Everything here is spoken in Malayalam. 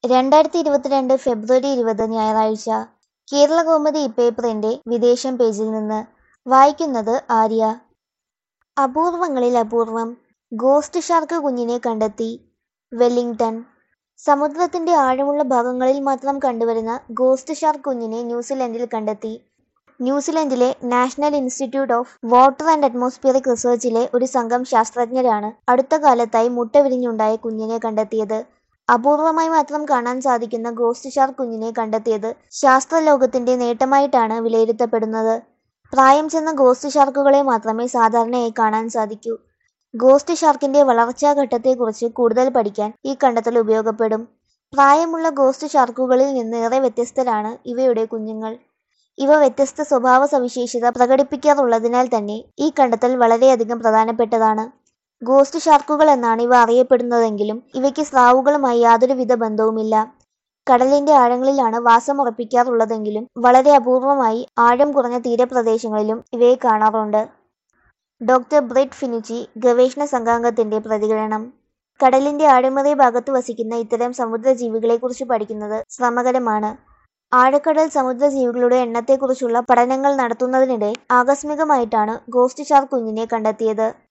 രണ്ടായിരത്തി ഇരുപത്തിരണ്ട് ഫെബ്രുവരി ഇരുപത് ഞായറാഴ്ച കേരളകൗമുദി ഇപ്പേപ്പറിന്റെ വിദേശം പേജിൽ നിന്ന് വായിക്കുന്നത് ആര്യ അപൂർവങ്ങളിൽ അപൂർവം ഗോസ്റ്റ് ഷാർക്ക് കുഞ്ഞിനെ കണ്ടെത്തി വെല്ലിംഗ്ടൺ സമുദ്രത്തിന്റെ ആഴമുള്ള ഭാഗങ്ങളിൽ മാത്രം കണ്ടുവരുന്ന ഗോസ്റ്റ് ഷാർക്ക് കുഞ്ഞിനെ ന്യൂസിലൻഡിൽ കണ്ടെത്തി ന്യൂസിലൻഡിലെ national institute of water and atmospheric റിസർച്ചിലെ ഒരു സംഘം ശാസ്ത്രജ്ഞരാണ് അടുത്ത കാലത്തായി മുട്ട വിരിഞ്ഞുണ്ടായ കുഞ്ഞിനെ കണ്ടെത്തിയത് അപൂർവമായി മാത്രം കാണാൻ സാധിക്കുന്ന ഗോസ്റ്റ് ഷാർക്ക് കുഞ്ഞിനെ കണ്ടെത്തിയത് ശാസ്ത്രലോകത്തിന്റെ നേട്ടമായിട്ടാണ് വിലയിരുത്തപ്പെടുന്നത് പ്രായം ചെന്ന ഗോസ്റ്റ് ഷാർക്കുകളെ മാത്രമേ സാധാരണയായി കാണാൻ സാധിക്കൂ ഗോസ്റ്റ് ഷാർക്കിന്റെ വളർച്ചാ ഘട്ടത്തെക്കുറിച്ച് കൂടുതൽ പഠിക്കാൻ ഈ കണ്ടെത്തൽ ഉപയോഗപ്പെടും പ്രായമുള്ള ഗോസ്റ്റ് ഷാർക്കുകളിൽ നിന്ന് ഏറെ വ്യത്യസ്തരാണ് ഇവയുടെ കുഞ്ഞുങ്ങൾ ഇവ വ്യത്യസ്ത സ്വഭാവ സവിശേഷത പ്രകടിപ്പിക്കാറുള്ളതിനാൽ തന്നെ ഈ കണ്ടെത്തൽ വളരെയധികം പ്രധാനപ്പെട്ടതാണ് ഗോസ്റ്റ് ഷാർക്കുകൾ എന്നാണ് ഇവ അറിയപ്പെടുന്നതെങ്കിലും ഇവയ്ക്ക് സ്രാവുകളുമായി യാതൊരുവിധ ബന്ധവുമില്ല കടലിന്റെ ആഴങ്ങളിലാണ് വാസമുറപ്പിക്കാറുള്ളതെങ്കിലും വളരെ അപൂർവമായി ആഴം കുറഞ്ഞ തീരപ്രദേശങ്ങളിലും ഇവയെ കാണാറുണ്ട് ഡോക്ടർ ബ്രെറ്റ് ഫിനിച്ചി ഗവേഷണ സംഘാംഗത്തിന്റെ പ്രതികരണം കടലിന്റെ ആഴമേറിയ ഭാഗത്ത് വസിക്കുന്ന ഇത്തരം സമുദ്രജീവികളെക്കുറിച്ച് പഠിക്കുന്നത് ശ്രമകരമാണ് ആഴക്കടൽ സമുദ്രജീവികളുടെ എണ്ണത്തെക്കുറിച്ചുള്ള പഠനങ്ങൾ നടത്തുന്നതിനിടെ ആകസ്മികമായിട്ടാണ് ഗോസ്റ്റ് ഷാർക്ക് കുഞ്ഞിനെ കണ്ടെത്തിയത്